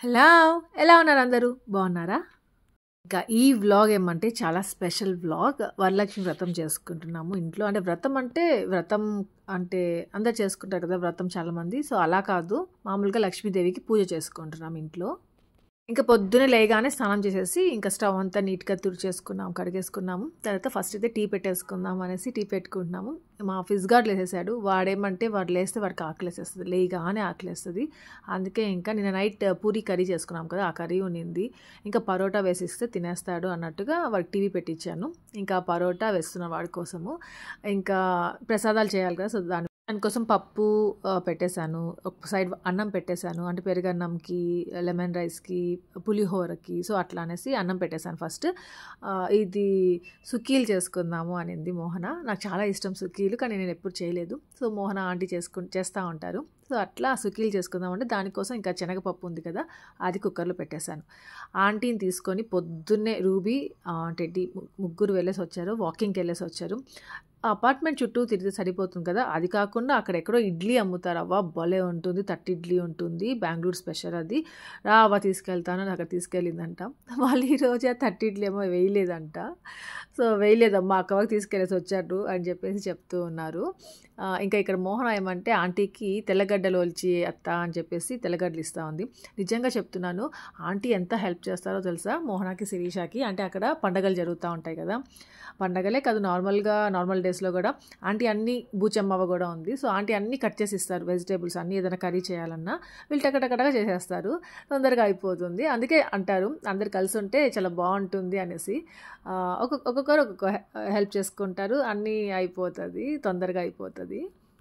Hello ఎలా ఉన్నారు అందరూ బాగున్నారా ఇంకా ఈ వ్లాగ్ ఏమంటే చాలా స్పెషల్ వ్లాగ్ వరలక్ష్మి వ్రతం చేసుకుంటున్నాము ఇంట్లో అంటే వ్రతం అంటే వ్రతం అంటే అందరు చేసుకుంటారు కదా వ్రతం చాలామంది సో అలా కాదు మామూలుగా లక్ష్మీదేవికి పూజ చేసుకుంటున్నాం ఇంట్లో ఇంకా పొద్దునే లేగానే స్నానం చేసేసి ఇంకా స్టవ్ అంతా నీట్గా తుడిచేసుకున్నాం కడిగేసుకున్నాము తర్వాత ఫస్ట్ అయితే టీ పెట్టేసుకుందాం అనేసి టీ పెట్టుకుంటున్నాము మా ఆఫీస్ గార్డ్ లేసేసాడు వాడేమంటే వాడు లేస్తే వాడికి ఆకలేసేస్తుంది లేగానే ఆకలేస్తుంది అందుకే ఇంకా నిన్న నైట్ పూరి కర్రీ చేసుకున్నాం కదా ఆ కర్రీ ఉన్నింది ఇంకా పరోటా వేసిస్తే తినేస్తాడు అన్నట్టుగా వాడికి టీవీ పెట్టించాను ఇంకా పరోటా వేస్తున్నాను వాడి కోసము ఇంకా ప్రసాదాలు చేయాలి కదా సో దాని దానికోసం పప్పు ఆ, పెట్టేశాను ఒక సైడ్ అన్నం పెట్టేశాను అంటే పెరుగన్నంకి లెమన్ రైస్కి పులిహోరకి సో అట్లా అనేసి అన్నం పెట్టేశాను ఫస్ట్ ఆ, ఇది సుకీలు చేసుకుందాము అనింది మోహన నాకు చాలా ఇష్టం సుకీలు కానీ నేను ఎప్పుడు చేయలేదు సో మోహన ఆంటీ చేసుకు చేస్తూ ఉంటారు సో అట్లా సుకీలు చేసుకుందామంటే దానికోసం ఇంకా శనగపప్పు ఉంది కదా అది కుక్కర్లో పెట్టేశాను ఆంటీని తీసుకొని పొద్దున్నే రూబీ ఆ, టెడ్డీ ము- ముగ్గురు వెళ్ళేసి వచ్చారు వాకింగ్కి వెళ్ళేసి వచ్చారు ఆ అపార్ట్మెంట్ చుట్టూ తిరిగితే సరిపోతుంది కదా అది కాకుండా అక్కడ ఎక్కడో ఇడ్లీ అమ్ముతారు అవ్వ భలే ఉంటుంది తట్టి ఇడ్లీ ఉంటుంది బెంగళూరు స్పెషల్ అది రా అవ్వ తీసుకెళ్తాను అని అక్కడ తీసుకెళ్ళిందంట వాళ్ళు ఈ రోజు ఆ తట్టి ఇడ్లీ ఏమో వేయలేదంట సో వేయలేదమ్మా అక్కడికి తీసుకెళ్ళేసి వచ్చారు అని చెప్పేసి చెప్తూ ఉన్నారు ఆ, ఇంకా ఇక్కడ మోహన ఏమంటే ఆంటీకి తెల్లగడ్డలు ఒలిచి అత్త అని చెప్పేసి తెల్లగడ్డలు ఇస్తూ ఉంది నిజంగా చెప్తున్నాను ఆంటీ ఎంత హెల్ప్ చేస్తారో తెలుసా మోహనాకి శిరీషాకి అంటే అక్కడ పండగలు జరుగుతూ ఉంటాయి కదా పండగలే కాదు నార్మల్గా నార్మల్ డేస్లో కూడా ఆంటీ అన్ని బూచమ్మవ కూడా ఉంది సో ఆంటీ అన్నీ కట్ చేసి ఇస్తారు వెజిటేబుల్స్ అన్నీ ఏదైనా కర్రీ చేయాలన్నా వీళ్ళు టకటకటగా చేసేస్తారు తొందరగా అయిపోతుంది అందుకే అంటారు అందరు కలిసి ఉంటే చాలా బాగుంటుంది అనేసి ఆ, ఒక్కొక్క ఒక్కొక్కరు ఒక్కొక్క హెల్ప్ చేసుకుంటారు అన్నీ అయిపోతుంది తొందరగా అయిపోతుంది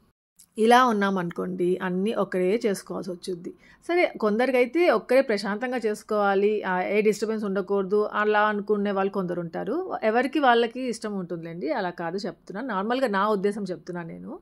ఇలా ఉన్నాం అనుకోండి అన్నీ ఒక్కరే చేసుకోవాల్సి వచ్చుద్ది సరే కొందరికైతే ఒక్కరే ప్రశాంతంగా చేసుకోవాలి ఆ, ఏ డిస్టర్బెన్స్ ఉండకూడదు అలా అనుకునే వాళ్ళు కొందరు ఉంటారు ఎవరికి వాళ్ళకి ఇష్టం ఉంటుందిలేండి అలా కాదు చెప్తున్నాను నార్మల్గా నా ఉద్దేశం చెప్తున్నాను నేను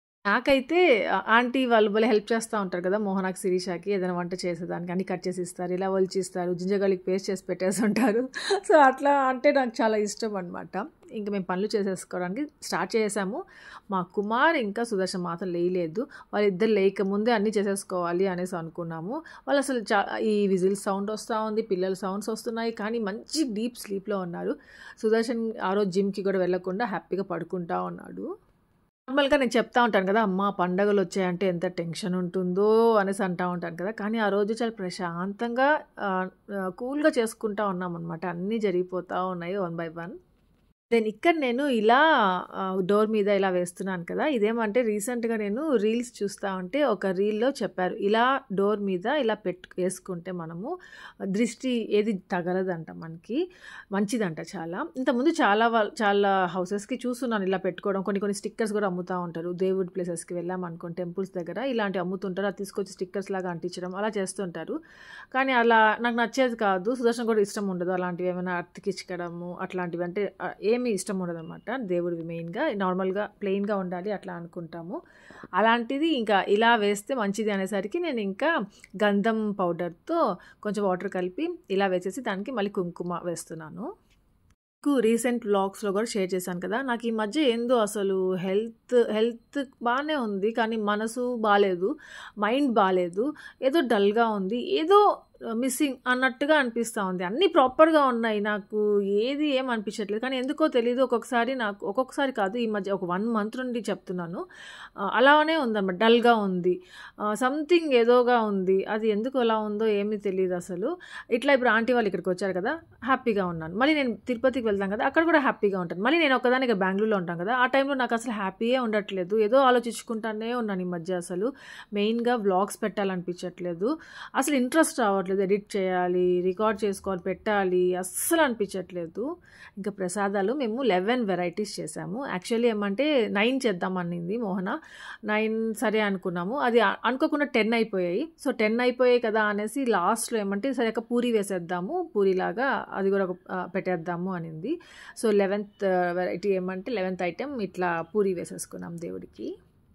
నాకైతే ఆ, ఆంటీ వాళ్ళు భలే హెల్ప్ చేస్తూ ఉంటారు కదా మోహనాకి శిరీషాకి ఏదైనా వంట చేసేదానికి అన్ని కట్ చేసి ఇస్తారు ఇలా ఒలిచిస్తారు జింజగాలికి పేస్ట్ చేసి పెట్టేసి ఉంటారు సో అట్లా అంటే నాకు చాలా ఇష్టం అనమాట ఇంకా మేము పనులు చేసేసుకోవడానికి స్టార్ట్ చేసాము మా కుమార్ ఇంకా సుదర్శన్ మాత్రం లేయలేదు వాళ్ళిద్దరు లేకముందే అన్నీ చేసేసుకోవాలి అనేసి అనుకున్నాము వాళ్ళు అసలు చా ఈ విజిల్ సౌండ్ వస్తూ ఉంది పిల్లల సౌండ్స్ వస్తున్నాయి కానీ మంచి డీప్ స్లీప్లో ఉన్నారు సుదర్శన్ ఆ రోజు జిమ్కి కూడా వెళ్ళకుండా హ్యాపీగా పడుకుంటా ఉన్నాడు నార్మల్గా నేను చెప్తా ఉంటాను కదా అమ్మ పండగలు వచ్చాయంటే ఎంత టెన్షన్ ఉంటుందో అనేసి అంటా ఉంటాను కదా కానీ ఆ రోజు చాలా ప్రశాంతంగా ఆ, ఆ, కూల్గా చేసుకుంటా ఉన్నాం అనమాట అన్నీ జరిగిపోతూ ఉన్నాయి వన్ బై వన్ దెన్ ఇక్కడ నేను ఇలా ఆ, డోర్ మీద ఇలా వేస్తున్నాను కదా ఇదేమంటే రీసెంట్గా నేను రీల్స్ చూస్తూ ఉంటే ఒక రీల్లో చెప్పారు ఇలా డోర్ మీద ఇలా పెట్టు వేసుకుంటే మనము దృష్టి ఏది తగలదంట మనకి మంచిదంట చాలా ఇంతకుముందు చాలా వాళ్ళ చాలా హౌసెస్కి చూస్తున్నాను ఇలా పెట్టుకోవడం కొన్ని కొన్ని స్టిక్కర్స్ కూడా అమ్ముతూ ఉంటారు దేవుడి ప్లేసెస్కి వెళ్ళాం అనుకోండి టెంపుల్స్ దగ్గర ఇలాంటివి అమ్ముతుంటారు అది తీసుకొచ్చి స్టిక్కర్స్ లాగా అంటించడం అలా చేస్తుంటారు కానీ అలా నాకు నచ్చేది కాదు సుదర్శన్ కూడా ఇష్టం ఉండదు అలాంటివి ఏమైనా అతికించడము అట్లాంటివి అంటే ఆ, ఏమీ ఇష్టం ఉండదు అనమాట దేవుడివి మెయిన్గా నార్మల్గా ప్లెయిన్గా ఉండాలి అట్లా అనుకుంటాము అలాంటిది ఇంకా ఇలా వేస్తే మంచిది అనేసరికి నేను ఇంకా గంధం పౌడర్తో కొంచెం వాటర్ కలిపి ఇలా వేసేసి దానికి మళ్ళీ కుంకుమ వేస్తున్నాను మీకు రీసెంట్ వ్లాగ్స్లో కూడా షేర్ చేశాను కదా నాకు ఈ మధ్య ఏందో అసలు హెల్త్ హెల్త్ బాగానే ఉంది కానీ మనసు బాగాలేదు మైండ్ బాగాలేదు ఏదో డల్గా ఉంది ఏదో మిస్సింగ్ అన్నట్టుగా అనిపిస్తూ ఉంది అన్నీ ప్రాపర్గా ఉన్నాయి నాకు ఏది ఏం అనిపించట్లేదు కానీ ఎందుకో తెలియదు ఒక్కొక్కసారి నాకు ఒక్కొక్కసారి కాదు ఈ మధ్య ఒక వన్ మంత్ నుండి చెప్తున్నాను ఆ, అలానే ఉందన్నమాట డల్గా ఉంది సంథింగ్ ఏదోగా ఉంది అది ఎందుకు అలా ఉందో ఏమీ తెలియదు అసలు ఇట్లా ఇప్పుడు ఆంటీ వాళ్ళు ఇక్కడికి వచ్చారు కదా హ్యాపీగా ఉన్నాను మళ్ళీ నేను తిరుపతికి వెళ్తాను కదా అక్కడ కూడా హ్యాపీగా ఉంటాను మళ్ళీ నేను ఒక్కదానికి బెంగళూరులో ఉంటాను కదా ఆ టైంలో నాకు అసలు హ్యాపీయే ఉండట్లేదు ఏదో ఆలోచించుకుంటానే ఉన్నాను ఈ మధ్య అసలు మెయిన్గా వ్లాగ్స్ పెట్టాలనిపించట్లేదు అసలు ఇంట్రెస్ట్ రావట్లేదు ఎడిట్ చేయాలి రికార్డ్ చేసుకోవాలి పెట్టాలి అస్సలు అనిపించట్లేదు ఇంకా ప్రసాదాలు మేము లెవెన్ వెరైటీస్ చేసాము యాక్చువల్లీ ఏమంటే నైన్ చేద్దామనింది మోహన నైన్ సరే అనుకున్నాము అది అ- అనుకోకుండా టెన్ అయిపోయాయి సో టెన్ అయిపోయాయి కదా అనేసి లాస్ట్లో ఏమంటే సరే ఒక పూరి వేసేద్దాము పూరిలాగా అది కూడా ఒక ఆ, పెట్టేద్దాము అనింది సో లెవెన్త్ వెరైటీ ఏమంటే లెవెన్త్ ఐటెం ఇట్లా పూరి వేసేసుకున్నాం దేవుడికి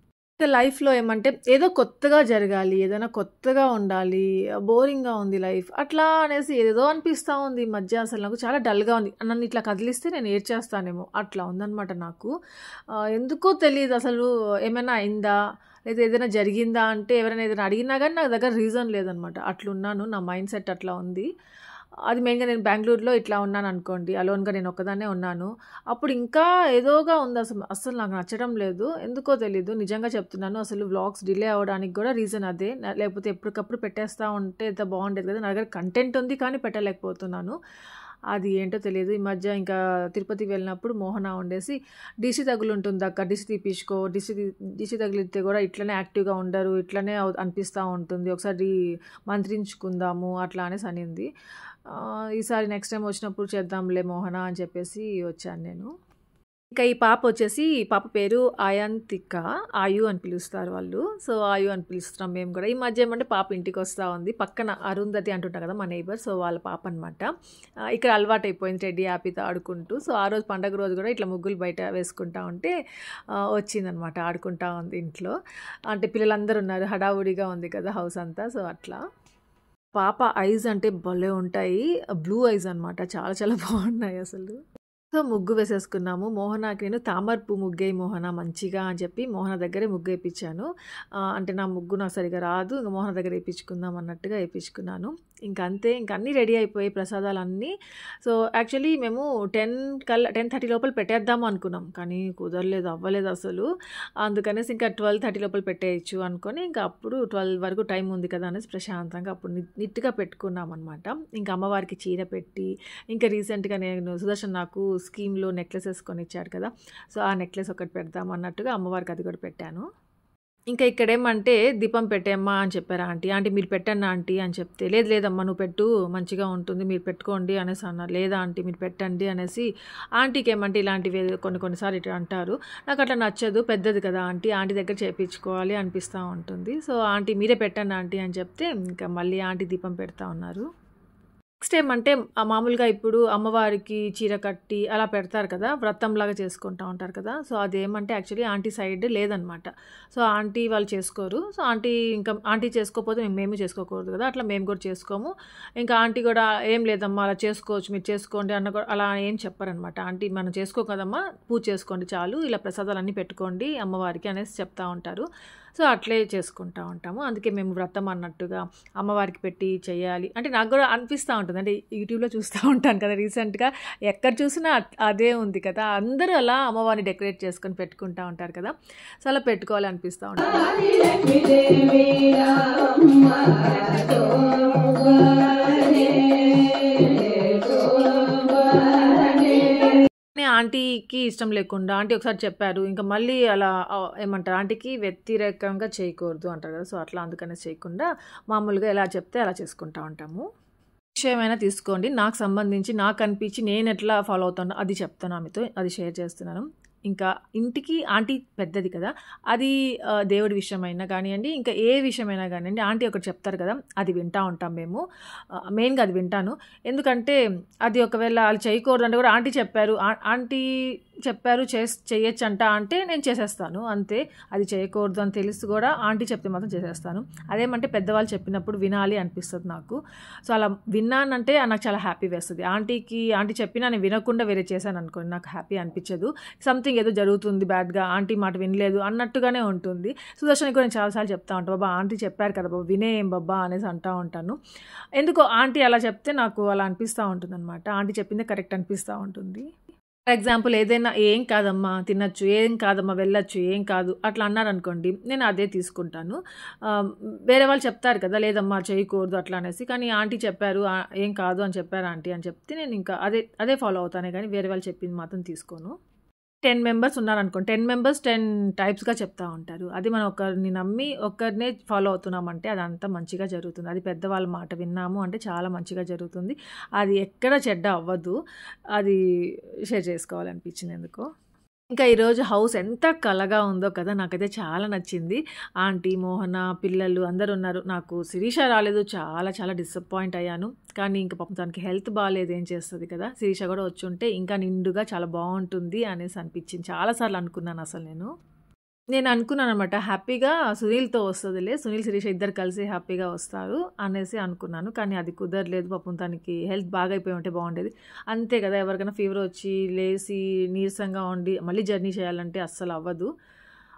లైఫ్లో ఏమంటే ఏదో కొత్తగా జరగాలి ఏదైనా కొత్తగా ఉండాలి బోరింగ్గా ఉంది లైఫ్ అట్లా అనేసి ఏదో అనిపిస్తూ ఉంది ఈ మధ్య అసలు నాకు చాలా డల్గా ఉంది నన్ను ఇట్లా కదిలిస్తే నేను ఏడ్చేస్తానేమో అట్లా ఉందన్నమాట నాకు ఆ, ఎందుకో తెలియదు అసలు ఏమైనా అయిందా లేదా ఏదైనా జరిగిందా అంటే ఎవరైనా ఏదైనా అడిగినా కానీ నాకు దగ్గర రీజన్ లేదనమాట అట్లున్నాను నా మైండ్ సెట్ అట్లా ఉంది అది మెయిన్గా నేను బెంగళూరులో ఇట్లా ఉన్నాను అనుకోండి అలోన్గా నేను ఒక్కదాన్నే ఉన్నాను అప్పుడు ఇంకా ఏదోగా ఉంది అసలు అస్సలు నాకు నచ్చడం లేదు ఎందుకో తెలీదు నిజంగా చెప్తున్నాను అసలు వ్లాగ్స్ డిలే అవ్వడానికి కూడా రీజన్ అదే నా- లేకపోతే ఎప్పటికప్పుడు పెట్టేస్తూ ఉంటే ఎంత బాగుండేది కదా నా దగ్గర కంటెంట్ ఉంది కానీ పెట్టలేకపోతున్నాను అది ఏంటో తెలియదు ఈ మధ్య ఇంకా తిరుపతికి వెళ్ళినప్పుడు మోహన ఉండేసి డిసి తగులు ఉంటుంది అక్క డిసి తీపించుకో డిసి డిసి తగిలితే కూడా ఇట్లనే యాక్టివ్గా ఉండరు ఇట్లనే అవు- అనిపిస్తూ ఉంటుంది ఒకసారి మంత్రించుకుందాము అట్లా అనేసి అనింది ఆ, ఈసారి నెక్స్ట్ టైం వచ్చినప్పుడు చేద్దాంలే మోహన అని చెప్పేసి వచ్చాను నేను ఇంకా ఈ పాప వచ్చేసి ఈ పాప పేరు అయంతిక ఆయు అని పిలుస్తారు వాళ్ళు సో ఆయు అని పిలుస్తున్నాం మేము కూడా ఈ మధ్య ఏమంటే పాప ఇంటికి వస్తూ ఉంది పక్కన అరుంధతి అంటుంటాం కదా మా నైబర్ సో వాళ్ళ పాప అనమాట ఇక్కడ అలవాటు అయిపోయింది టెడ్డీ హ్యాపీతో ఆడుకుంటూ సో ఆ రోజు పండగ రోజు కూడా ఇట్లా ముగ్గులు బయట వేసుకుంటా ఉంటే ఆ, వచ్చిందనమాట ఆడుకుంటా ఉంది ఇంట్లో అంటే పిల్లలందరూ ఉన్నారు హడావుడిగా ఉంది కదా హౌస్ అంతా సో అట్లా పాప ఐస్ అంటే భలే ఉంటాయి బ్లూ ఐస్ అన్నమాట చాలా చాలా బాగున్నాయి అసలు సో ముగ్గు వేసేసుకున్నాము మోహనాకి నేను తామర్పు ముగ్గేయి మోహన మంచిగా అని చెప్పి మోహన దగ్గరే ముగ్గు వేయించాను ఆ, అంటే నా ముగ్గు నాకు సరిగా రాదు ఇంకా మోహన దగ్గర వేయించుకుందాం అన్నట్టుగా వేయించుకున్నాను ఇంకా అంతే ఇంకా అన్నీ రెడీ అయిపోయాయి ప్రసాదాలు అన్నీ సో యాక్చువల్లీ మేము టెన్ కల్లా టెన్ థర్టీ లోపల పెట్టేద్దాము అనుకున్నాం కానీ కుదరలేదు అవ్వలేదు అసలు అందుకనేసి ఇంకా ట్వెల్వ్ థర్టీ లోపల పెట్టేయచ్చు అనుకొని ఇంకా అప్పుడు ట్వెల్వ్ వరకు టైం ఉంది కదా అనేసి ప్రశాంతంగా అప్పుడు ని- నీట్గా పెట్టుకున్నాం అనమాట ఇంకా అమ్మవారికి చీర పెట్టి ఇంకా రీసెంట్గా నేను సుదర్శన్ నాకు స్కీమ్లో నెక్లెసెస్ కొని ఇచ్చాడు కదా సో ఆ నెక్లెస్ ఒకటి పెడదాం అన్నట్టుగా అమ్మవారికి అది కూడా పెట్టాను ఇంకా ఇక్కడ ఏమంటే దీపం పెట్టేమ్మా అని చెప్పారు ఆంటీ ఆంటీ మీరు పెట్టండి ఆంటీ అని చెప్తే లేదు లేదమ్మా నువ్వు పెట్టు మంచిగా ఉంటుంది మీరు పెట్టుకోండి అనేసి అన్నారు లేదా ఆంటీ మీరు పెట్టండి అనేసి ఆంటీకి ఏమంటే ఇలాంటివి ఏదో కొన్ని కొన్నిసార్లు ఇట్లా అంటారు నాకు అట్లా నచ్చదు పెద్దది కదా ఆంటీ ఆంటీ దగ్గర చేయించుకోవాలి అనిపిస్తూ ఉంటుంది సో ఆంటీ మీరే పెట్టండి ఆంటీ అని చెప్తే ఇంకా మళ్ళీ ఆంటీ దీపం పెడతా ఉన్నారు నెక్స్ట్ ఏమంటే ఆ మామూలుగా ఇప్పుడు అమ్మవారికి చీర కట్టి అలా పెడతారు కదా వ్రతంలాగా చేసుకుంటా ఉంటారు కదా సో అదేమంటే యాక్చువల్లీ ఆంటీ సైడ్ లేదనమాట సో ఆంటీ వాళ్ళు చేసుకోరు సో ఆంటీ ఇంకా ఆంటీ చేసుకోకపోతే మేము మేము చేసుకోకూడదు కదా అట్లా మేము కూడా చేసుకోము ఇంకా ఆంటీ కూడా ఏం లేదమ్మా అలా చేసుకోవచ్చు మీరు చేసుకోండి అన్న కూడా అలా ఏం చెప్పారనమాట ఆంటీ మనం చేసుకో కదమ్మా పూజ చేసుకోండి చాలు ఇలా ప్రసాదాలు అన్నీ పెట్టుకోండి అమ్మవారికి అనేసి చెప్తా ఉంటారు సో అట్లే చేసుకుంటా ఉంటాము అందుకే మేము వ్రతం అన్నట్టుగా అమ్మవారికి పెట్టి చేయాలి అంటే నాకు కూడా అనిపిస్తూ ఉంటుంది అంటే యూట్యూబ్లో చూస్తూ ఉంటాను కదా రీసెంట్గా ఎక్కడ చూసినా అట్- అదే ఉంది కదా అందరూ అలా అమ్మవారిని డెకరేట్ చేసుకొని పెట్టుకుంటా ఉంటారు కదా సో అలా పెట్టుకోవాలి అనిపిస్తూ ఉంటుంది కానీ ఆంటీకి ఇష్టం లేకుండా ఆంటీ ఒకసారి చెప్పారు ఇంకా మళ్ళీ అలా ఆ, ఏమంటారు ఆంటీకి వ్యతిరేకంగా చేయకూడదు అంటారు కదా సో అట్లా అందుకనే చేయకుండా మామూలుగా ఎలా చెప్తే అలా చేసుకుంటా ఉంటాము విషయమైనా తీసుకోండి నాకు సంబంధించి నాకు అనిపించి నేను ఎట్లా ఫాలో అవుతానో అది చెప్తాను ఆమెతో అది షేర్ చేస్తున్నాను ఇంకా ఇంటికి ఆంటీ పెద్దది కదా అది ఆ, దేవుడి విషయమైనా కానివ్వండి ఇంకా ఏ విషయమైనా కానివ్వండి ఆంటీ ఒకటి చెప్తారు కదా అది వింటా ఉంటాం మేము మెయిన్గా అది వింటాను ఎందుకంటే అది ఒకవేళ వాళ్ళు చేయకూడదు అంటే కూడా ఆంటీ చెప్పారు ఆ- ఆంటీ చెప్పారు చే చేయొచ్చు అంట అంటే నేను చేసేస్తాను అంతే అది చేయకూడదు అని తెలిసి కూడా ఆంటీ చెప్తే మాత్రం చేసేస్తాను అదేమంటే పెద్దవాళ్ళు చెప్పినప్పుడు వినాలి అనిపిస్తుంది నాకు సో అలా విన్నానంటే నాకు చాలా హ్యాపీ వేస్తుంది ఆంటీకి ఆంటీ చెప్పినా నేను వినకుండా వేరే చేశాను అనుకోండి నాకు హ్యాపీ అనిపించదు సంథింగ్ ఏదో జరుగుతుంది బ్యాడ్గా ఆంటీ మాట వినలేదు అన్నట్టుగానే ఉంటుంది సుదర్శన్కి కూడా నేను చాలాసార్లు చెప్తా ఉంటాను బాబా ఆంటీ చెప్పారు కదా బాబా వినే ఏం బాబా అనేసి అంటా ఉంటాను ఎందుకో ఆంటీ అలా చెప్తే నాకు అలా అనిపిస్తూ ఉంటుంది అనమాట ఆంటీ చెప్పిందే కరెక్ట్ అనిపిస్తూ ఉంటుంది ఫర్ ఎగ్జాంపుల్ ఏదైనా ఏం కాదమ్మా తినచ్చు ఏం కాదమ్మా వెళ్ళొచ్చు ఏం కాదు అట్లా అన్నారనుకోండి నేను అదే తీసుకుంటాను ఆ, వేరే వాళ్ళు చెప్తారు కదా లేదమ్మా చేయకూడదు అట్లా అనేసి కానీ ఆంటీ చెప్పారు ఆ, ఏం కాదు అని చెప్పారు ఆంటీ అని చెప్తే నేను ఇంకా అదే అదే ఫాలో అవుతానే కానీ వేరే వాళ్ళు చెప్పింది మాత్రం తీసుకోను టెన్ మెంబర్స్ ఉన్నారనుకోండి టెన్ మెంబర్స్ టెన్ టైప్స్గా చెప్తా ఉంటారు అది మనం ఒకరిని నమ్మి ఒకరినే ఫాలో అవుతున్నామంటే అదంతా మంచిగా జరుగుతుంది అది పెద్దవాళ్ళ మాట విన్నాము అంటే చాలా మంచిగా జరుగుతుంది అది ఎక్కడ చెడ్డ అవ్వదు అది షేర్ చేసుకోవాలనిపించింది ఎందుకో ఇంకా ఈరోజు హౌస్ ఎంత కలగా ఉందో కదా నాకైతే చాలా నచ్చింది ఆంటీ మోహన పిల్లలు అందరు ఉన్నారు నాకు శిరీష రాలేదు చాలా చాలా డిసప్పాయింట్ అయ్యాను కానీ ఇంకా పాపం తనకి హెల్త్ బాగాలేదు ఏం చేస్తుంది కదా శిరీష కూడా వచ్చి ఉంటే ఇంకా నిండుగా చాలా బాగుంటుంది అనేసి అనిపించింది చాలాసార్లు అనుకున్నాను అసలు నేను నేను అనుకున్నాను అనమాట హ్యాపీగా సునీల్తో వస్తుందిలే సునీల్ శిరీష ఇద్దరు కలిసి హ్యాపీగా వస్తారు అనేసి అనుకున్నాను కానీ అది కుదరలేదు పాపం తనకి హెల్త్ బాగా అయిపోయి ఉంటే బాగుండేది అంతే కదా ఎవరికైనా ఫీవర్ వచ్చి లేచి నీరసంగా ఉండి మళ్ళీ జర్నీ చేయాలంటే అస్సలు అవ్వదు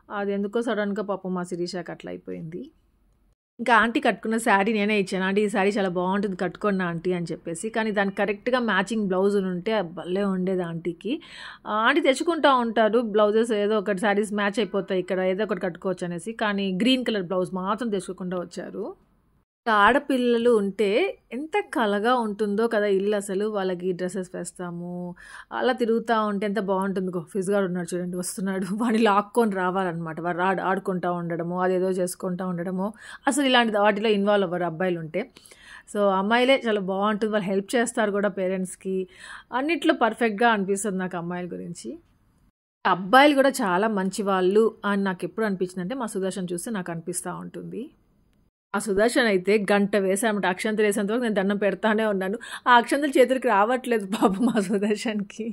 అది ఎందుకో సడన్‌గా పాపం మా శిరీషకి అట్లా అయిపోయింది. ఇంకా ఆంటీ కట్టుకున్న శారీ నేనే ఇచ్చాను. ఆంటీ ఈ శారీ చాలా బావుంటుంది కట్టుకోండి ఆంటీ అని చెప్పేసి. కానీ దానికి కరెక్ట్‌గా మ్యాచింగ్ బ్లౌజులుంటే భలే ఉండేది ఆంటీకి. ఆహ్, ఆంటీ తెచ్చుకుంటా ఉంటారు బ్లౌజెస్ ఏదో ఒకటి శారీస్ మ్యాచ్ అయిపోతాయి ఇక్కడ ఏదో ఒకటి కట్టుకోవచ్చనేసి. కానీ గ్రీన్ కలర్ బ్లౌజ్ మాత్రం తెచ్చుకోకుండా వచ్చారు. ఆడపిల్లలు ఉంటే ఎంత కళగా ఉంటుందో కదా ఇల్లు అసలు. వాళ్ళకి డ్రెసెస్ వేస్తాము. అలా తిరుగుతా ఉంటే ఎంత బావుంటుంది. ఇగో ఫిజ్ గాడు ఉన్నాడు చూడండి వస్తున్నాడు. వాడిని లాక్కొని రావాలనమాట. వాడు ఆడు ఆడుకుంటా ఉండడము, అదేదో చేసుకుంటా ఉండడము. అసలు ఇలాంటి వాటిలో ఇన్వాల్వ్ అవ్వరు అబ్బాయిలుంటే. సో, అమ్మాయిలే చాలా బావుంటుంది. వాళ్ళు హెల్ప్ చేస్తారు కూడా పేరెంట్స్‌కి. అన్నిట్లో పర్ఫెక్ట్‌గా అనిపిస్తుంది నాకు అమ్మాయిల గురించి. అబ్బాయిలు కూడా చాలా మంచివాళ్ళు అని నాకెప్పుడు అనిపించిందంటే మా సుదర్శన్ చూస్తే నాకు అనిపిస్తా ఉంటుంది. ఆ సుదర్శన్ అయితే గంట వేసామట. అక్షంతలు వేసేంత వరకు నేను దండం పెడతానే ఉన్నాను. ఆ అక్షంతలు చేతులకి రావట్లేదు పాపం మా సుదర్శన్‌కి.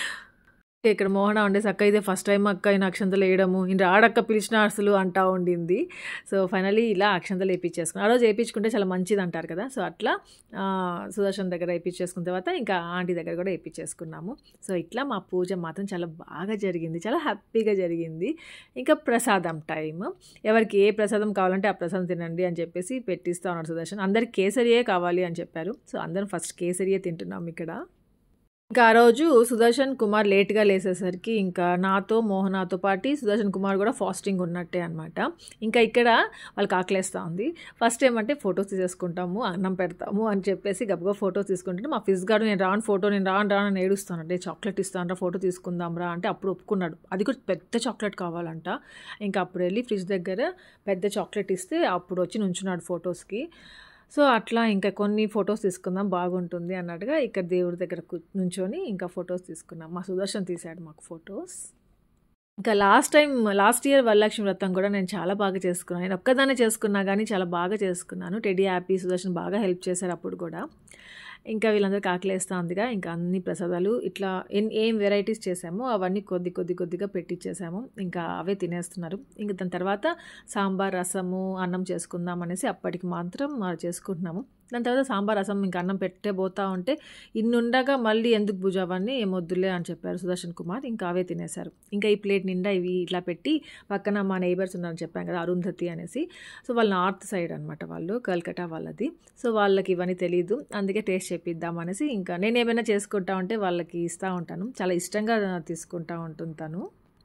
ఇక్కడ మోహన ఉండేసి అక్క ఇదే ఫస్ట్ టైమ్ అక్క ఈయన అక్షంతలు వేయడము. ఈయన రాడక్క పిలిచినా అసలు అంటా ఉండింది. సో, ఫైనల్లీ ఇలా అక్షంతలు ఏపిచ్చేసుకున్నాం. ఆ రోజు ఏపిచ్చుకుంటే చాలా మంచిదంటారు కదా! సో, అట్లా ఆహ్, సుదర్శన్ దగ్గర ఏపిచ్చేసుకున్న తర్వాత ఇంకా ఆంటీ దగ్గర కూడా ఏపిచ్చేసుకున్నాము. సో, ఇట్లా మా పూజ మాత్రం చాలా బాగా జరిగింది. చాలా హ్యాపీగా జరిగింది. ఇంకా ప్రసాదం టైమ్. ఎవరికి ఏ ప్రసాదం కావాలంటే ఆ ప్రసాదం తినండి అని చెప్పేసి పెట్టిస్తా ఉన్నాడు సుదర్శన్. అందరికి కేసరియే కావాలి అని చెప్పారు. సో, అందరం ఫస్ట్ కేసరియే తింటున్నాం ఇక్కడ. ఇంకా ఆ రోజు సుదర్శన్ కుమార్ లేట్‌గా లేసేసరికి ఇంకా నాతో, మోహనాతో పాటి సుదర్శన్ కుమార్ కూడా ఫాస్టింగ్ ఉన్నట్టే అనమాట. ఇంకా ఇక్కడ వాళ్ళకి ఆకలేస్తా ఉంది. ఫస్ట్ ఏమంటే ఫోటోస్ తీసేసుకుంటాము, అన్నం పెడతాము అని చెప్పేసి గబగబా ఫోటోస్ తీసుకుంటుంటే మా ఫిజ్ గాడు నేను రాను ఫోటో నేను రాను రాను అని ఏడుస్తున్నాడు. "ఏ చాక్లెట్ ఇస్తానురా ఫోటో తీసుకుందాంరా" అంటే అప్పుడు ఒప్పుకున్నాడు. అది కూడా పెద్ద చాక్లెట్ కావాలంట. ఇంకా అప్పుడు వెళ్ళి ఫ్రిడ్జ్ దగ్గర పెద్ద చాక్లెట్ ఇస్తే అప్పుడు వచ్చి నుంచున్నాడు ఫోటోస్‌కి. సో, అట్లా ఇంకా కొన్ని ఫోటోస్ తీసుకుందాం బాగుంటుంది అన్నట్టుగా ఇక్కడ దేవుడి దగ్గర కు నుంచొని ఇంకా ఫోటోస్ తీసుకున్నాం. మా సుదర్శన్ తీశాడు మాకు ఫోటోస్. ఇంకా last time last year Varalakshmi Vratam కూడా నేను చాలా బాగా చేసుకున్నాను. నేను ఒక్కదాన్నే చేసుకున్నా గానీ చాలా బాగా చేసుకున్నాను. టెడ్డీ, హ్యాపీ, సుదర్శన్ బాగా హెల్ప్ చేశారు అప్పుడు కూడా. ఇంకా వీళ్ళందరికి ఆకలేస్తా ఉందిగా ఇంకా అన్ని ప్రసాదాలు ఇట్లా ఎన్ ఏం వెరైటీస్ చేసామో అవన్నీ కొద్ది కొద్ది కొద్దిగా పెట్టిచ్చేసాము. ఇంకా అవే తినేస్తున్నారు. ఇంక దాని తర్వాత సాంబార్, రసము, అన్నం చేసుకుందాం అనేసి అప్పటికి మాత్రం ఆహ్, చేసుకుంటున్నాము. దాని తర్వాత సాంబార్, రసం ఇంక అన్నం పెట్టే పోతా ఉంటే ఇన్నుండగా మళ్ళీ ఎందుకు పూజ అవన్నీ ఏమొద్దులే అని చెప్పారు సుదర్శన్ కుమార్. ఇంకా అవే తినేశారు. ఇంకా ఈ ప్లేట్ నిండా ఇవి ఇట్లా పెట్టి పక్కన మా నైబర్స్ ఉన్నారని చెప్పాను కదా! అరుంధతి అనేసి. సో, వాళ్ళు నార్త్ సైడ్ అనమాట వాళ్ళు. కల్కట్టా వాళ్ళది. సో, వాళ్ళకి ఇవన్నీ తెలీదు. అందుకే టేస్ట్ చేపిద్దాం అనేసి ఇంకా నేనేమైనా చేసుకుంటా ఉంటే వాళ్ళకి ఇస్తా ఉంటాను. చాలా ఇష్టంగా తీసుకుంటా ఉంటుంది తను.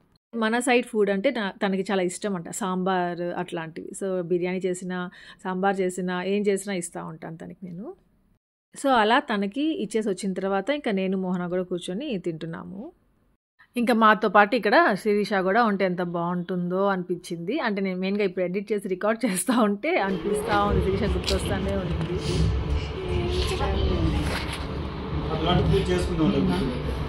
మన సైడ్ ఫుడ్ అంటే నా తనకి చాలా ఇష్టం అంట. సాంబార్ అట్లాంటివి. సో, బిర్యానీ చేసినా, సాంబార్ చేసినా, ఏం చేసినా ఇస్తా ఉంటాను తనకి నేను. సో, అలా తనకి ఇచ్చేసి వచ్చిన తర్వాత ఇంకా నేను, మోహన కూడా కూర్చొని తింటున్నాము. ఇంకా మాతో పాటు ఇక్కడ శిరీష కూడా ఉంటే ఎంత బావుంటుందో అనిపించింది. అంటే నేను మెయిన్‌గా ఇప్పుడు ఎడిట్ చేసి రికార్డ్ చేస్తా ఉంటే అనిపిస్తా ఉంది. శిరీష గుర్తొస్తానే ఉంది. అట్లాంటి పూజ చేసుకుంటూ ఉంటాం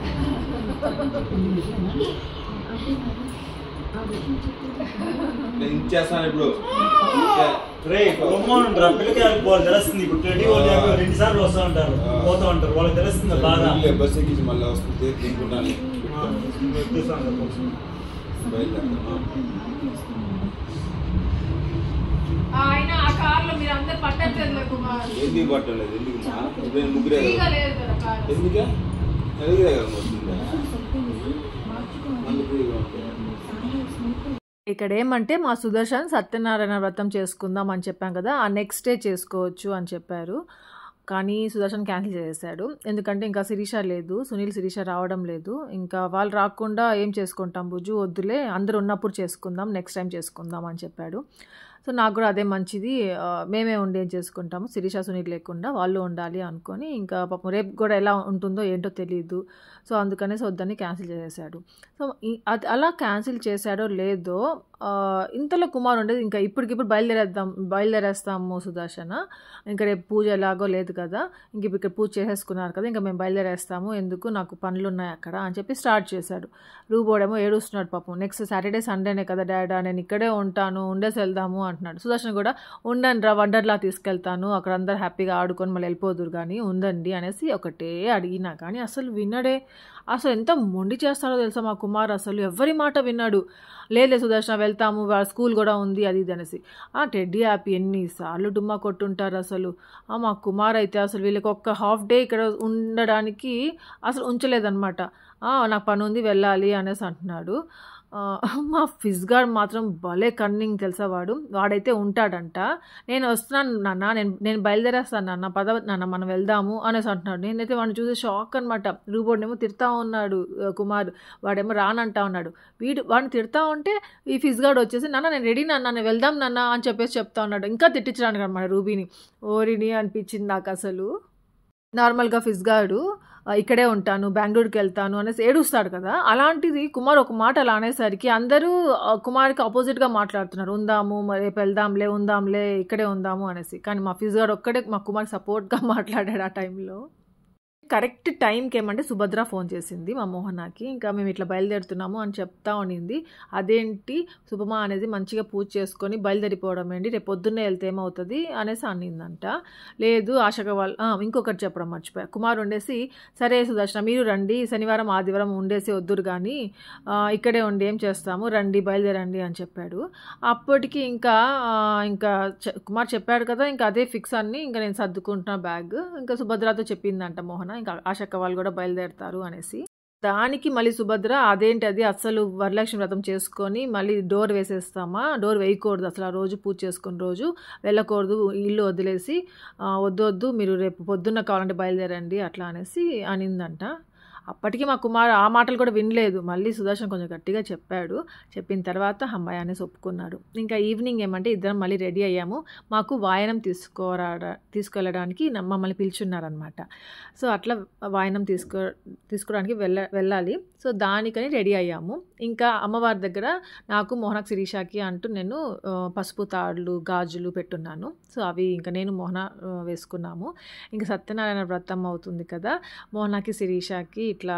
నేను ఇచ్చేస్తాను ఇప్పుడు రే బ్రహ్మాండ పిల్లకాయలకు వాళ్ళు తెలుస్తుంది ఇప్పుడు ట్వంటీ వాళ్ళు రెండు సార్లు వస్తూ ఉంటారు పోతూ ఉంటారు వాళ్ళకి తెలుస్తుంది బాగా బస్ ఎక్కించి మళ్ళీ వస్తుంది తింటున్నాను ఆ, ఎత్తుస్తాను కోసం. బయలుదేరుతాను ఆయన ఆ కార్లో మీరు అందరు పట్టట్లేదు కుమార్ ఎందుకు పట్టలేదు ఎందుకు మా ఇప్పుడు ముగ్గురే ఫ్రీగా కదా లేదు కదా కార్ ఎందుకే ఎదుగురే కదా వస్తుంది అందుకు ఫ్రీగా ఉంటుంది ఇక్కడ ఏమంటే మా సుదర్శన్ సత్యనారాయణ వ్రతం చేసుకుందాం అని చెప్పాం కదా ఆ నెక్స్ట్ డే చేసుకోవచ్చు అని చెప్పారు కానీ సుదర్శన్ క్యాన్సిల్ చేసేసాడు ఎందుకంటే ఇంకా శిరీష లేదు సునీల్ శిరీష రావడం లేదు ఇంకా వాళ్ళు రాకుండా ఏం చేసుకుంటాం బుజ్జు వద్దులే అందరూ ఉన్నప్పుడు చేసుకుందాం నెక్స్ట్ టైం చేసుకుందాం అని చెప్పాడు సో నాకు కూడా అదే మంచిది ఆ, మేమే ఉండి ఏం చేసుకుంటాము శిరీష సునీల్ లేకుండా వాళ్ళు ఉండాలి అనుకొని ఇంకా పాపం రేపు కూడా ఎలా ఉంటుందో ఏంటో తెలియదు సో అందుకనేసి వద్దని క్యాన్సిల్ చేసేసాడు సో ఈ- అది అలా క్యాన్సిల్ చేశాడో లేదో ఆ, ఇంతలో కుమార్ ఉండేది ఇంకా ఇప్పటికిప్పుడు బయలుదేరేద్దాం బయలుదేరేస్తాము సుదర్శన ఇంకా రేపు పూజ ఎలాగో లేదు కదా ఇంక ఇప్పుడు ఇక్కడ పూజ చేసేసుకున్నారు కదా ఇంకా మేము బయలుదేరేస్తాము ఎందుకు నాకు పనులు ఉన్నాయి అక్కడ అని చెప్పి స్టార్ట్ చేశాడు రూబోడేమో ఏడుస్తున్నాడు పాపం నెక్స్ట్ సాటర్డే సండేనే కదా డాడా నేను ఇక్కడే ఉంటాను ఉండేసి వెళ్దాము అంటున్నాడు సుదర్శన్ కూడా ఉండండి రా వండర్లా తీసుకెళ్తాను అక్కడ అందరు హ్యాపీగా ఆడుకొని మళ్ళీ వెళ్ళిపోదురు కానీ ఉందండి అనేసి ఒకటే అడిగినా కానీ అసలు వినడే అసలు ఎంత మొండి చేస్తాడో తెలుసా మా కుమార్ అసలు ఎవరి మాట విన్నాడు లేదు సుదర్శన వెళ్తాము వాళ్ళ స్కూల్ కూడా ఉంది అది ఇది అనేసి ఆ టెడ్డీ హ్యాపీ ఎన్నిసార్లు డుమ్మా కొట్టుంటారు అసలు ఆ మా కుమార్ అయితే అసలు వీళ్ళకి ఒక్క హాఫ్ డే ఇక్కడ ఉండడానికి అసలు ఉంచలేదన్నమాట "ఆ, నాకు పని ఉంది వెళ్ళాలి అనేసి అంటున్నాడు ఆ, మా ఫిజ్ గార్డ్ మాత్రం భలే కన్నింగ్ తెలుసా వాడు వాడైతే ఉంటాడంట నేను వస్తున్నాను నాన్న నేను నేను బయలుదేరేస్తాను నాన్న పద నాన్న మనం వెళ్దాము అనేసి అంటున్నాడు నేనైతే వాడిని చూసి షాక్ అనమాట రూబోడ్నేమో తిడతా ఉన్నాడు ఆ, కుమార్ వాడేమో రానంటా ఉన్నాడు వీడు వాడిని తిడతా ఉంటే ఈ ఫిజ్ గార్డ్ వచ్చేసి నాన్న నేను రెడీ నాన్న నేను వెళ్దాం నాన్న అని చెప్పేసి చెప్తా ఉన్నాడు ఇంకా తిట్టించడానికి అనమాట రూబీని ఓరిని అనిపించింది నాకు అసలు నార్మల్గా ఫిజ్ గార్డు ఆ, ఇక్కడే ఉంటాను బెంగళూరుకి వెళ్తాను అనేసి ఏడుస్తాడు కదా అలాంటిది కుమార్ ఒక మాట అలా అనేసరికి అందరూ ఆ, కుమార్కి ఆపోజిట్గా మాట్లాడుతున్నారు ఉందాము మరి రేపు వెళ్దాంలే ఉందాంలే ఇక్కడే ఉందాము అనేసి కానీ మా ఫిజ్ గార్డ్ ఒక్కడే మా కుమార్ సపోర్ట్గా మాట్లాడాడు ఆ టైంలో కరెక్ట్ టైంకి ఏమంటే సుభద్ర ఫోన్ చేసింది మా మోహనాకి ఇంకా మేము ఇట్లా బయలుదేరుతున్నాము అని చెప్తా ఉండింది అదేంటి శుభమా అనేది మంచిగా పూజ చేసుకొని బయలుదేరిపోవడం ఏంటి రేపు పొద్దున్నే వెళ్తే ఏమవుతుంది అనేసి అనిందంట లేదు ఆశక వాళ్ళు ఆ, ఇంకొకటి చెప్పడం మర్చిపోయా కుమార్ ఉండేసి సరే సుదర్శన మీరు రండి శనివారం ఆదివారం ఉండేసి వద్దురు కానీ ఆ, ఇక్కడే ఉండి ఏం చేస్తాము రండి బయలుదేరండి అని చెప్పాడు అప్పటికి ఇంకా ఆ, ఇంకా చె- కుమార్ చెప్పాడు కదా ఇంకా అదే ఫిక్స్ అన్ని ఇంకా నేను సర్దుకుంటున్నా బ్యాగ్ ఇంకా సుభద్రతో చెప్పిందంట మోహన ఇంకా ఆశక్క వాళ్ళు కూడా బయలుదేరుతారు అనేసి దానికి మళ్ళీ సుభద్ర అదేంటి అది అసలు వరలక్ష్మి వ్రతం చేసుకొని మళ్ళీ డోర్ వేసేస్తామా డోర్ వేయకూడదు అసలు ఆ రోజు పూజ చేసుకున్న రోజు వెళ్ళకూడదు ఇల్లు వదిలేసి ఆ, వద్దు వద్దు మీరు రేపు పొద్దున్న కావాలంటే బయలుదేరండి అట్లా అనేసి అనిందంట అప్పటికి మా కుమార్ ఆ మాటలు కూడా వినలేదు మళ్ళీ సుదర్శన్ కొంచెం గట్టిగా చెప్పాడు చెప్పిన తర్వాత అమ్మాయి అనేసి ఒప్పుకున్నాడు ఇంకా ఈవినింగ్ ఏమంటే ఇద్దరం మళ్ళీ రెడీ అయ్యాము మాకు వాయనం తీసుకోరా తీసుకెళ్ళడానికి న- మమ్మల్ని పిలుచున్నారనమాట సో అట్లా వాయనం తీసుకో తీసుకోవడానికి వెళ్ళ వెళ్ళాలి సో దానికని రెడీ అయ్యాము ఇంకా అమ్మవారి దగ్గర నాకు మోహనక్ శిరీషాకి అంటూ నేను ఆ, పసుపు తాడులు గాజులు పెట్టున్నాను సో అవి ఇంకా నేను మోహన ఆ, వేసుకున్నాము ఇంకా సత్యనారాయణ వ్రతం అవుతుంది కదా మోహనాకి శిరీషాకి ఇట్లా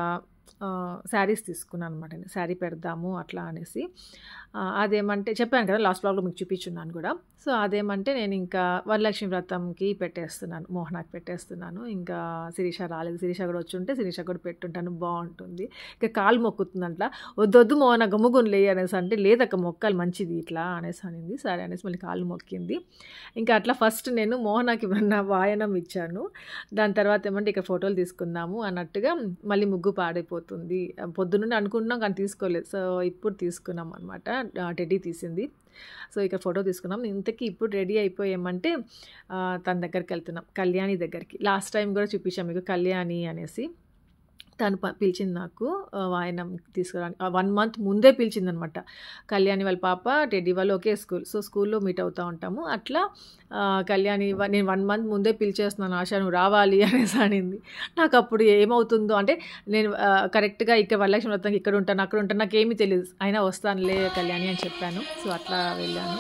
శారీస్ తీసుకున్నాను అనమాట శారీ పెడదాము అట్లా అనేసి ఆ, అదేమంటే చెప్పాను కదా లాస్ట్ బ్లాగ్లో మీకు చూపించున్నాను కూడా సో అదేమంటే నేను ఇంకా వరలక్ష్మి వ్రతంకి పెట్టేస్తున్నాను మోహనాకి పెట్టేస్తున్నాను ఇంకా శిరీష రాలేదు శిరీష కూడా వచ్చి ఉంటే శిరీష కూడా పెట్టుంటాను బాగుంటుంది ఇంకా కాలు మొక్కుతుందంట వద్దొద్దు మోహన గమ్ముగుని లే అనేసి అంటే లేదక్క మొక్కలు మంచిది ఇట్లా అనేసి అనింది సరే అనేసి మళ్ళీ కాళ్ళు మొక్కింది ఇంకా అట్లా ఫస్ట్ నేను మోహనాకి నా వాయనం ఇచ్చాను దాని తర్వాత ఏమంటే ఇక్కడ ఫోటోలు తీసుకుందాము అన్నట్టుగా మళ్ళీ ముగ్గు పాడైపోతుంది పొద్దున్నే అనుకుంటున్నాం కానీ తీసుకోలేదు సో ఇప్పుడు తీసుకున్నాం అనమాట టెడ్డీ తీసింది సో ఇక్కడ ఫోటో తీసుకున్నాం ఇంతకీ ఇప్పుడు రెడీ అయిపోయామంటే ఆ, తన దగ్గరికి వెళ్తున్నాం కళ్యాణి దగ్గరికి లాస్ట్ టైం కూడా చూపించాం మీకు కళ్యాణి అనేసి తను ప- పిలిచింది నాకు ఆ, వాయనం తీసుకురానికి వన్ మంత్ ముందే పిలిచింది అనమాట కళ్యాణి వాళ్ళ పాప టెడ్డీ వాళ్ళు ఒకే స్కూల్ సో స్కూల్లో మీట్ అవుతూ ఉంటాము అట్లా ఆ, కళ్యాణి వ- నేను వన్ మంత్ ముందే పిలిచేస్తున్నాను ఆశ నువ్వు రావాలి అనేసి అనింది నాకు అప్పుడు ఏమవుతుందో అంటే నేను ఆ, కరెక్ట్గా ఇక్కడ వరలక్ష్మి వ్రతంకి ఇక్కడ ఉంటాను అక్కడ ఉంటాను నాకు ఏమీ తెలియదు అయినా వస్తానులే కళ్యాణి అని చెప్పాను సో అట్లా వెళ్ళాను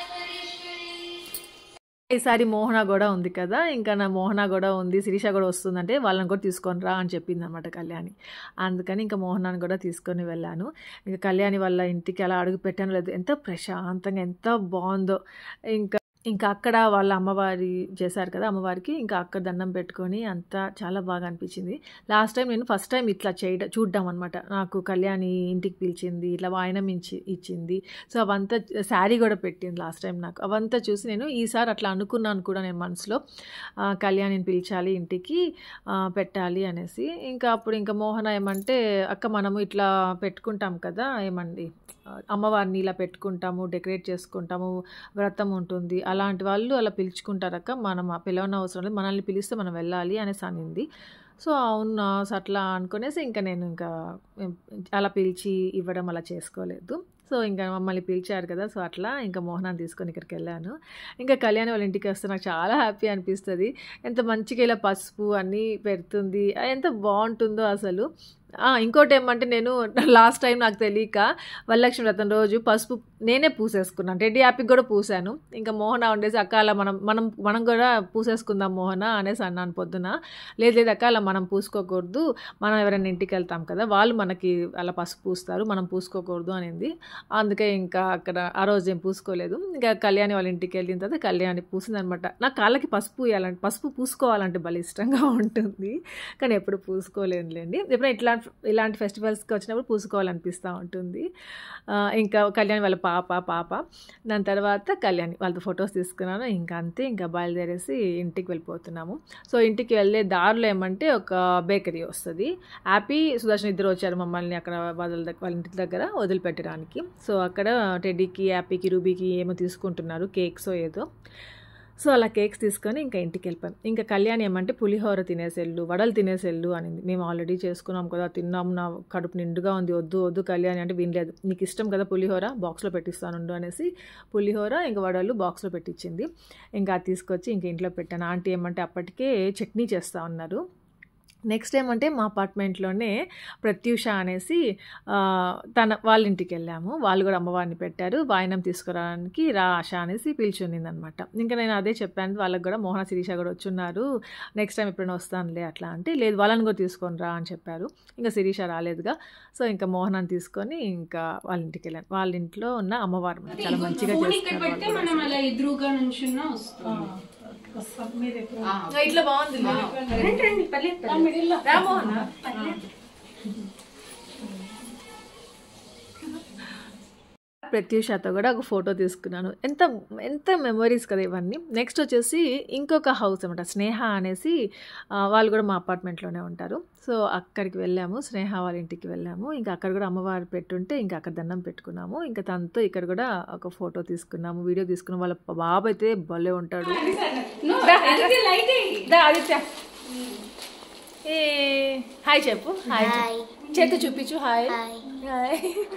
ఈసారి మోహన కూడా ఉంది కదా ఇంకా నా మోహన కూడా ఉంది శిరీష కూడా వస్తుందంటే వాళ్ళని కూడా తీసుకొని రా అని చెప్పింది అనమాట కళ్యాణి అందుకని ఇంకా మోహనాన్ని కూడా తీసుకొని వెళ్ళాను ఇంకా కళ్యాణి వాళ్ళ ఇంటికి అలా అడుగు పెట్టాను లేదు ఎంత ప్రశాంతంగా ఎంత బాగుందో ఇంకా ఇంకా అక్కడ వాళ్ళ అమ్మవారి చేశారు కదా అమ్మవారికి ఇంకా అక్కడ దండం పెట్టుకొని అంతా చాలా బాగా అనిపించింది లాస్ట్ టైం నేను ఫస్ట్ టైం ఇట్లా చేయడం చూడ్డాం అనమాట నాకు కళ్యాణి ఇంటికి పిలిచింది ఇట్లా వాయనం ఇచ్చి ఇచ్చింది సో అవంతా శారీ కూడా పెట్టింది లాస్ట్ టైం నాకు అవంతా చూసి నేను ఈసారి అట్లా అనుకున్నాను కూడా నేను మనసులో ఆ, కళ్యాణిని పిలిచాలి ఇంటికి ఆ, పెట్టాలి అనేసి ఇంకా అప్పుడు ఇంకా మోహన ఏమంటే అక్క మనము ఇట్లా పెట్టుకుంటాం కదా ఏమండి ఆ, అమ్మవారిని ఇలా పెట్టుకుంటాము డెకరేట్ చేసుకుంటాము వ్రతం ఉంటుంది అలాంటి వాళ్ళు అలా పిలుచుకుంటారక్క మనం ఆ పిలవన అవసరం లేదు మనల్ని పిలిస్తే మనం వెళ్ళాలి అనేసి అనింది సో అవునా సో అట్లా అనుకునేసి ఇంకా నేను ఇంకా ఏం, అలా పిలిచి ఇవ్వడం అలా చేసుకోలేదు సో ఇంకా మమ్మల్ని పిలిచారు కదా సో అట్లా ఇంకా మోహనాన్ని తీసుకొని ఇక్కడికి వెళ్ళాను ఇంకా కళ్యాణ్ వాళ్ళ ఇంటికి వస్తే నాకు చాలా హ్యాపీ అనిపిస్తుంది ఎంత మంచిగా ఇలా పసుపు అన్నీ పెడుతుంది ఎంత బాగుంటుందో అసలు ఆ, ఇంకోటి ఏమంటే నేను లాస్ట్ టైం నాకు తెలియక వరలక్ష్మి వ్రతం రోజు పసుపు నేనే పూసేసుకున్నాను రెడ్డి యాపికి కూడా పూసాను ఇంకా మోహన ఉండేసి అక్క అలా మనం మనం మనం కూడా పూసేసుకుందాం మోహన అనేసి అన్నాను పొద్దున లేదు లేదు అక్క అలా మనం పూసుకోకూడదు మనం ఎవరైనా ఇంటికి వెళ్తాం కదా వాళ్ళు మనకి అలా పసుపు పూస్తారు మనం పూసుకోకూడదు అనింది అందుకే ఇంకా అక్కడ ఆ రోజు ఏం పూసుకోలేదు ఇంకా కళ్యాణి వాళ్ళ ఇంటికి వెళ్ళిన తర్వాత కళ్యాణి పూసింది అనమాట నా కాళ్ళకి పసుపు పూయాలంటే పసుపు పూసుకోవాలంటే భలే ఇష్టంగా ఉంటుంది కానీ ఎప్పుడు పూసుకోలేనులేండి ఎప్పుడైనా ఇట్లాంటి ఇలాంటి ఇలాంటి ఫెస్టివల్స్కి వచ్చినప్పుడు పూసుకోవాలనిపిస్తూ ఉంటుంది ఆ, ఇంకా కళ్యాణి వాళ్ళ పాప పాప దాని తర్వాత కళ్యాణి వాళ్ళతో ఫొటోస్ తీసుకున్నాను ఇంకా అంతే ఇంకా బయలుదేరేసి ఇంటికి వెళ్ళిపోతున్నాము సో ఇంటికి వెళ్ళే దారిలో ఏమంటే ఒక బేకరీ వస్తుంది హ్యాపీ సుదర్శన్ ఇద్దరు వచ్చారు మమ్మల్ని అక్కడ వాళ్ళ దగ్గర వాళ్ళ ఇంటి దగ్గర వదిలిపెట్టడానికి సో అక్కడ టెడ్డీకి హ్యాపీకి రూబీకి ఏమో తీసుకుంటున్నారు కేక్స్ ఏదో సో అలా కేక్స్ తీసుకొని ఇంకా ఇంటికి వెళ్ళిపోయాం ఇంకా కళ్యాణి ఏమంటే పులిహోర తినేసేళ్ళు వడలు తినేసేళ్ళు అనింది మేము ఆల్రెడీ చేసుకున్నాం కదా తిన్నాం నా కడుపు నిండుగా ఉంది వద్దు వద్దు కళ్యాణి అంటే వినలేదు నీకు ఇష్టం కదా పులిహోర బాక్స్లో పెట్టిస్తానుండు అనేసి పులిహోర ఇంకా వడలు బాక్స్లో పెట్టించింది ఇంకా అది తీసుకొచ్చి ఇంక ఇంట్లో పెట్టాను ఆంటీ ఏమంటే అప్పటికే చట్నీ చేస్తూ ఉన్నారు నెక్స్ట్ ఏమంటే మా అపార్ట్మెంట్లోనే ప్రత్యూష అనేసి ఆ, తన వాళ్ళ ఇంటికి వెళ్ళాము వాళ్ళు కూడా అమ్మవారిని పెట్టారు వాయినం తీసుకురావడానికి రా ఆశ అనేసి పిలిచుండింది అనమాట ఇంకా నేను అదే చెప్పాను వాళ్ళకి కూడా మోహన శిరీష కూడా వచ్చున్నారు నెక్స్ట్ టైం ఎప్పుడైనా వస్తానులే అట్లా అంటే లేదు వాళ్ళని కూడా తీసుకొని రా అని చెప్పారు ఇంకా శిరీష రాలేదుగా సో ఇంకా మోహనాన్ని తీసుకొని ఇంకా వాళ్ళ ఇంటికి వెళ్ళాను వాళ్ళ ఇంట్లో ఉన్న అమ్మవారు అన్నమాట. చాలా మంచిగా ఫోన్ ఇక్కడ చేస్తారు పెడితే మనం అలా ఎదురుగా నుంచున్నా వస్తుంది ఇట్లా బాగుంది రండి, రండి, పర్లేదు, పర్లేదు. రామోహన ప్రత్యూషతో కూడా ఒక ఫోటో తీసుకున్నాను ఎంత ఎంత మెమరీస్ కదా ఇవన్నీ నెక్స్ట్ వచ్చేసి ఇంకొక హౌస్ అనమాట స్నేహ అనేసి ఆ, వాళ్ళు కూడా మా అపార్ట్మెంట్లోనే ఉంటారు సో అక్కడికి వెళ్ళాము స్నేహ వాళ్ళ ఇంటికి వెళ్ళాము ఇంకా అక్కడ కూడా అమ్మవారు పెట్టుంటే ఇంకా అక్కడ దండం పెట్టుకున్నాము ఇంకా తనతో ఇక్కడ కూడా ఒక ఫోటో తీసుకున్నాము వీడియో తీసుకున్నాం వాళ్ళ బాబు అయితే భలే ఉంటాడు No, అందుకే light ఎయ్యి. దా ఆదిత్య ఏ హాయ్ చెప్పు హాయ్ చేతి చూపించు హాయ్ హాయ్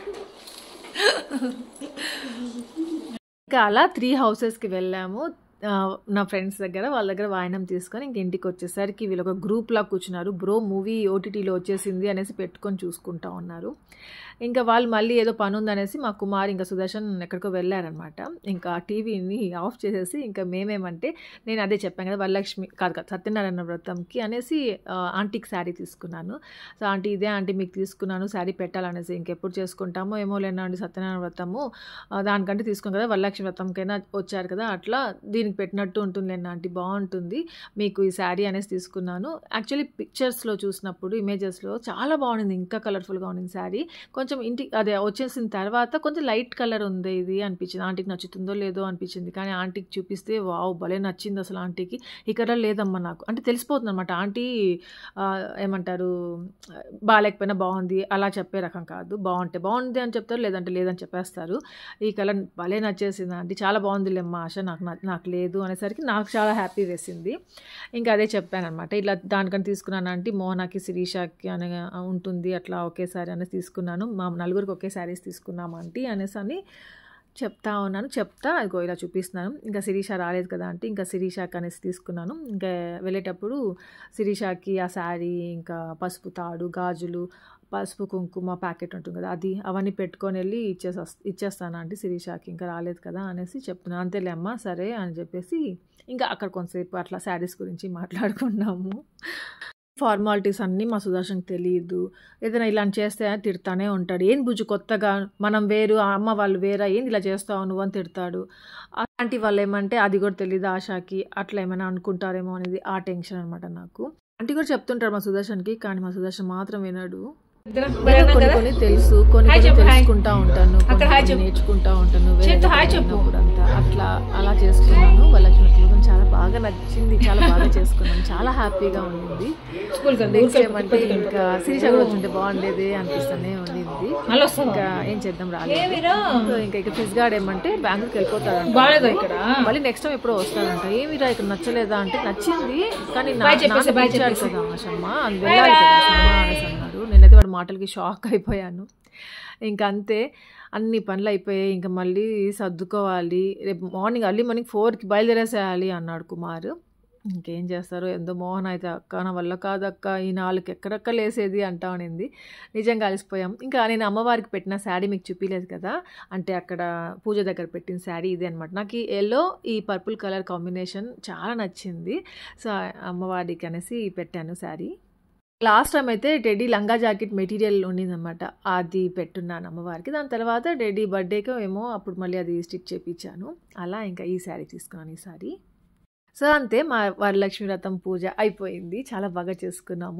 ఇంకా అలా త్రీ హౌసెస్కి వెళ్ళాము ఆ, నా ఫ్రెండ్స్ దగ్గర వాళ్ళ దగ్గర వాయనం తీసుకొని ఇంక ఇంటికి వచ్చేసరికి వీళ్ళు ఒక గ్రూప్లా కూర్చున్నారు బ్రో మూవీ ఓటీటీలో వచ్చేసింది అనేసి పెట్టుకొని చూసుకుంటా ఉన్నారు ఇంకా వాళ్ళు మళ్ళీ ఏదో పని ఉందనేసి మా కుమార్ ఇంకా సుదర్శన్ ఎక్కడికో వెళ్ళారనమాట ఇంకా టీవీని ఆఫ్ చేసేసి ఇంకా మేమేమంటే నేను అదే చెప్పాను కదా వరలక్ష్మి కాదు కాదు సత్యనారాయణ వ్రతంకి అనేసి ఆ, ఆంటీకి శారీ తీసుకున్నాను సో ఆంటీ ఇదే ఆంటీ మీకు తీసుకున్నాను శారీ పెట్టాలనేసి ఇంకెప్పుడు చేసుకుంటామో ఏమో లేనండి సత్యనారాయణ వ్రతము ఆ, దానికంటే తీసుకుని కదా వరలక్ష్మి వ్రతంకైనా వచ్చారు కదా అట్లా దీనికి పెట్టినట్టు ఉంటుంది లేండి ఆంటీ బాగుంటుంది మీకు ఈ శారీ అనేసి తీసుకున్నాను యాక్చువల్లీ పిక్చర్స్లో చూసినప్పుడు ఇమేజెస్లో చాలా బాగుంది ఇంకా కలర్ఫుల్గా ఉంది శారీ కొంచెం ఇంటి అదే వచ్చేసిన తర్వాత కొంచెం లైట్ కలర్ ఉంది ఇది అనిపించింది ఆంటీకి నచ్చుతుందో లేదో అనిపించింది కానీ ఆంటీకి చూపిస్తే వావ్ భలే నచ్చింది అసలు ఆంటీకి ఈ కలర్ లేదమ్మా నాకు అంటే తెలిసిపోతుంది అనమాట ఆంటీ ఆ, ఏమంటారు బాగాలేకపోయినా బాగుంది అలా చెప్పే రకం కాదు బాగుంటే బాగుంది అని చెప్తారు లేదంటే లేదని చెప్పేస్తారు ఈ కలర్ భలే నచ్చేసింది ఆంటీ చాలా బాగుందిలేమ్మా ఆశ నాకు న- నాకు లేదు అనేసరికి నాకు చాలా హ్యాపీ వేసింది ఇంకా అదే చెప్పాను అనమాట ఇలా దానికని తీసుకున్నాను అంటే మోహనాకి శిరీషాకి అనే ఉంటుంది అట్లా ఒకేసారి అనేసి తీసుకున్నాను మా నలుగురికి ఒకే శారీస్ తీసుకున్నాం ఆంటీ అనేసి అని చెప్తా ఉన్నాను చెప్తా అదిగో ఇలా చూపిస్తున్నాను ఇంకా శిరీష రాలేదు కదా అంటే ఇంకా శిరీషాకి అనేసి తీసుకున్నాను ఇంకా వెళ్ళేటప్పుడు శిరీషాకి ఆ శారీ ఇంకా పసుపు తాడు గాజులు పసుపు కుంకుమ ప్యాకెట్ ఉంటుంది కదా అది అవన్నీ పెట్టుకొని వెళ్ళి ఇచ్చేసి వస్- ఇచ్చేస్తాను అంటే శిరీషాకి ఇంకా రాలేదు కదా అనేసి చెప్తున్నాను అంతేలే అమ్మా సరే అని చెప్పేసి ఇంకా అక్కడ కొంతసేపు అట్లా శారీస్ గురించి మాట్లాడుకున్నాము ఫార్మాలిటీస్ అన్నీ మా సుదర్శన్కి తెలియదు ఏదైనా ఇలా చేస్తే తిడతానే ఉంటాడు ఏం బుజ్జు కొత్తగా మనం వేరు ఆ అమ్మ వాళ్ళు వేరా ఏంది ఇలా చేస్తావు నువ్వు అని తిడతాడు అలాంటి వాళ్ళు ఏమంటే అది కూడా తెలియదు ఆశాకి అట్లా ఏమైనా అనుకుంటారేమో అనేది ఆ టెన్షన్ అనమాట నాకు ఆంటీ కూడా చెప్తుంటారు మా సుదర్శన్కి కానీ మా సుదర్శన్ మాత్రం వినడు నేను కొన్ని కొన్ని తెలుసు కొన్ని కొన్ని తెలుసుకుంటా ఉంటాను కొన్ని కొన్ని నేర్చుకుంటా ఉంటాను వేరే దగ్గర ఉన్నప్పుడు అంతా అట్లా అలా చేసుకున్నాను వరలక్ష్మి వ్రతం చాలా బాగా నచ్చింది చాలా బాగా చేసుకున్నాను చాలా హ్యాపీగా ఉండింది నెక్స్ట్ ఏమంటే ఇంకా శిరీష కూడా వచ్చుంటే బాగుండేది అనిపిస్తూనే ఉండింది ఇంకా ఏం చేద్దాం రాలేదు సో ఇంకా ఇక ఫిజ్ గార్డ్ ఏమంటే బెంగళూరుకి వెళ్ళిపోతాడంట బాగాలేదు ఇక్కడ మళ్ళీ నెక్స్ట్ టైం ఎప్పుడో వస్తాడంట ఏమిరా ఇక్కడ నచ్చలేదా అంటే నచ్చింది కానీ నా- నాన్న పిలిచాడు కదా ఆశమ్మ అది వెళ్ళాలి కదా సినిమా అనేసి అన్నాడు నేనైతే వాడి మాటలకి షాక్ అయిపోయాను ఇంకా అంతే అన్ని పనులు అయిపోయాయి ఇంకా మళ్ళీ సర్దుకోవాలి రేపు మార్నింగ్ అర్లీ మార్నింగ్ ఫోర్కి బయలుదేరేసేయాలి అన్నాడు కుమార్ ఇంకేం చేస్తారో ఎంతో మోహన్ అయితే అక్క నా వల్ల కాదక్క ఈ నాలుగు ఎక్కడక్క లేసేది అంటా అనింది నిజంగా అలసిపోయాం ఇంకా నేను అమ్మవారికి పెట్టిన శారీ మీకు చూపించలేదు కదా అంటే అక్కడ పూజ దగ్గర పెట్టిన శారీ ఇదే అనమాట నాకు ఈ ఎల్లో ఈ పర్పుల్ కలర్ కాంబినేషన్ చాలా నచ్చింది సో అమ్మవారికి అనేసి పెట్టాను శారీ లాస్ట్ టైం అయితే టెడ్డీ లంగా జాకెట్ మెటీరియల్ ఉండిందన్నమాట అది పెట్టున్నాను అమ్మవారికి దాని తర్వాత టెడ్డీ బర్త్డేకి ఏమో అప్పుడు మళ్ళీ అది స్టిచ్ చేయించాను అలా ఇంకా ఈ శారీ తీసుకున్నాను ఈ శారీ సో అంతే మా వరలక్ష్మి వ్రతం పూజ అయిపోయింది చాలా బాగా చేసుకున్నాము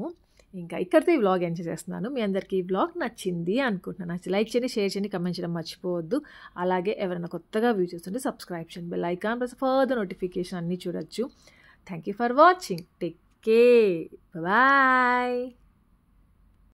ఇంకా ఇక్కడితో ఈ వ్లాగ్ ఎంజాయ్ చేస్తున్నాను మీ అందరికీ ఈ వ్లాగ్ నచ్చింది అనుకుంటున్నాను నచ్చి లైక్ చేయండి షేర్ చేయండి కమెంట్ చేయడం మర్చిపోవద్దు అలాగే ఎవరైనా కొత్తగా వ్యూ చూస్తుంటే సబ్స్క్రైబ్ చేయండి bell icon plus further notification అన్నీ చూడొచ్చు thank you for watching take care bye